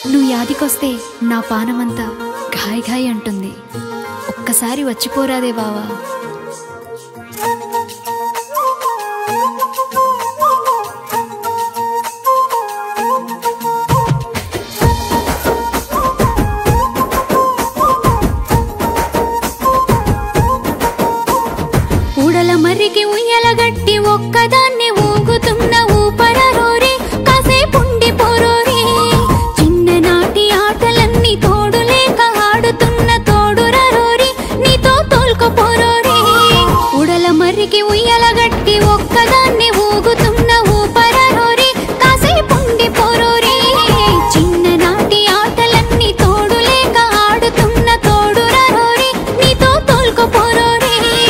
నువ్వు యాదికొస్తే నా పానమంతా ఘాయ్ ఘాయ్ అంటుంది ఒక్కసారి వచ్చిపోరాదే బావా ఉడల మర్రికి ఉయ్యలగట్టి ఒక్కదాన్ని ఊగుతున్న ఊపరరోరి కాసేపుండి పోరోరి చిన్ననాటి ఆటలన్నీ తోడులేక ఆడుతున్న తోడురరోరి నీతో తోల్కపోరోరి ఉడల మర్రికి ఉయ్యలగట్టి ఒక్కదాన్ని ఊగుతున్న ఊపరరోరి కాసేపుండి పోరోరి చిన్ననాటి ఆటలన్నీ తోడులేక ఆడుతున్న తోడురరోరి నీతో తోల్కపోరోరి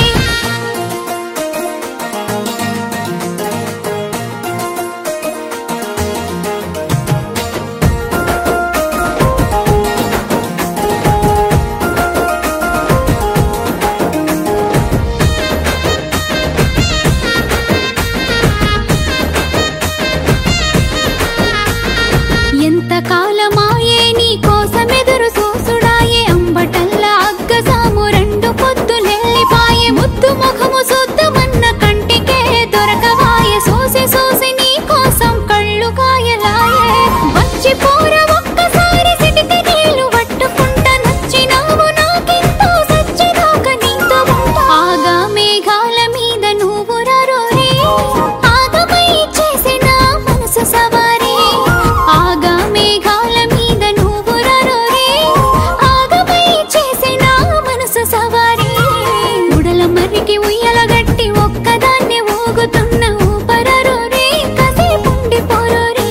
ఎంత కాలమాయే నీ కోసమెదురు చూసుడాయే అంబటల్ల అగ్గసాము రెండు పొద్దులెల్లిపాయే ముద్దు ముఖము చూద్దామన్న కంటికే దొరకవాయే సోసి సోసి నీ కోసం కళ్ళు కాయలాయే వచ్చి పోర ఒక్కసారి సిటికి నీళ్లు పట్టుకుంటా నచ్చినావు నాకెంతో సచ్చిదాక నీతో ఉంటా ఆగా మేఘాల మీద నువ్వు రరోరే ఆగమై చేసిన మనసు సవారీ ఆగా మేఘాల మీద నువ్వు రరోరే ఆగమై చేసిన మనసు సవారీ ఉడల మరికి ఉయ్యలగట్టి ఒక్కదాన్ని ఊగుతున్న ఊపరరోరే కసేపుండి పోరోరే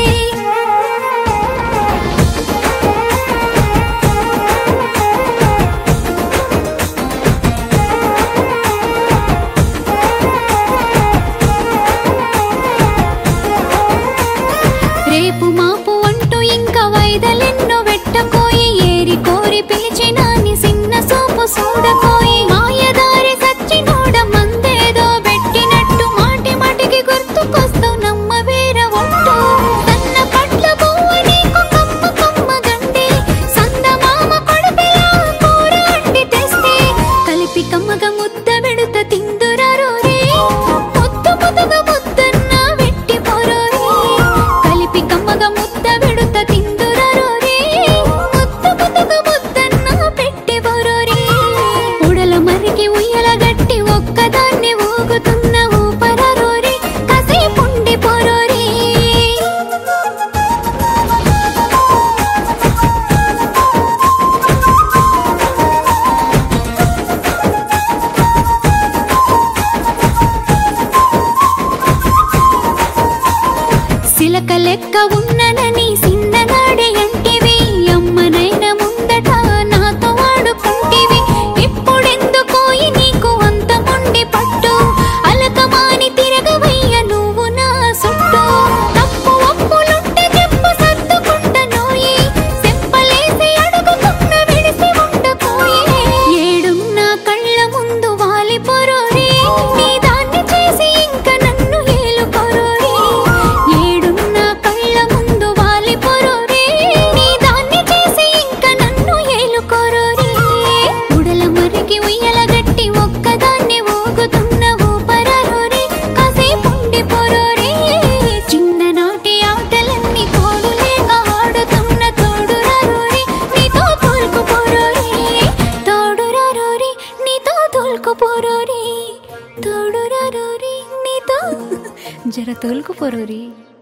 రేపు మాపు అంటూ ఇంకా వైదలెన్నో వెట్టకోయి ఏరి కోరి పిలిచిన నీ సిన్న సోపు చూడకోయి మాయదారి సచ్చినోడ మందేదో పెట్టినట్టు మాటి మాటికి గుర్తుకొస్తావు నమ్మ వేర ఒట్టు సన్న పట్ల బొవ్వ నీకు కమ్మ కమ్మ గండి సంద మామ కొడుపిలా కూర అండి తెస్తే కలిపి కమ్మగ ముద్ద పెడుత తిందురారోరే ముద్దు ముద్దగ ముద్దన్న వెట్టి పోరోరే కలిపి కమ్మగ ముద్ద పెడుత తిందురారోరే ముద్దు ముద్దగ ముద్దన్న పెట్టి పోరోరే ఉడల మరికి ఉయ్యల గట్టి ఒక్కదాన్ని ఊగుతున్న ఊపరరోరే కసేపుండి పోరోరే సిలక లెక్క ఉన్ననని సిన్ననాడే అంటివి అమ్మనైన ముందట నాతో ఆడుకుంటివి ఇప్పుడెందుకోయి నీకు అంత మొండి పట్టు అలకమాని తిరగవయ్య నువ్వు నా సుట్టు తప్పు ఒప్పులుంటే చెప్పు సర్దుకుంటనోయి సెంపలేసి అడుగుతున్న విడిసి ఉండకోయి ఏడున్న కళ్ళ ముందు వాలిపోరోరే నీ దాన్ని చేసి ఇంక నన్ను ఏలుకోరోరే ఏడున్న కళ్ళ ముందు వాలిపోరోరే నీ దాన్ని చేసి ఇంక నన్ను ఏలుకోరోరే ఉడల మరికి ఉయ్యల గట్టి ఒక్కదాన్ని ఊగుతున్న ఊపరరోరే కాసేపుండి పోరోరే చిన్ననాటి ఆటలన్నీ తోడులేక ఆడుతున్న తోడురారోరే నీతో తోల్కుపోరోరే తోడురారోరే నీతో తోల్కుపోరోరే తోడురారోరే నీతో జర తోల్కుపోరోరే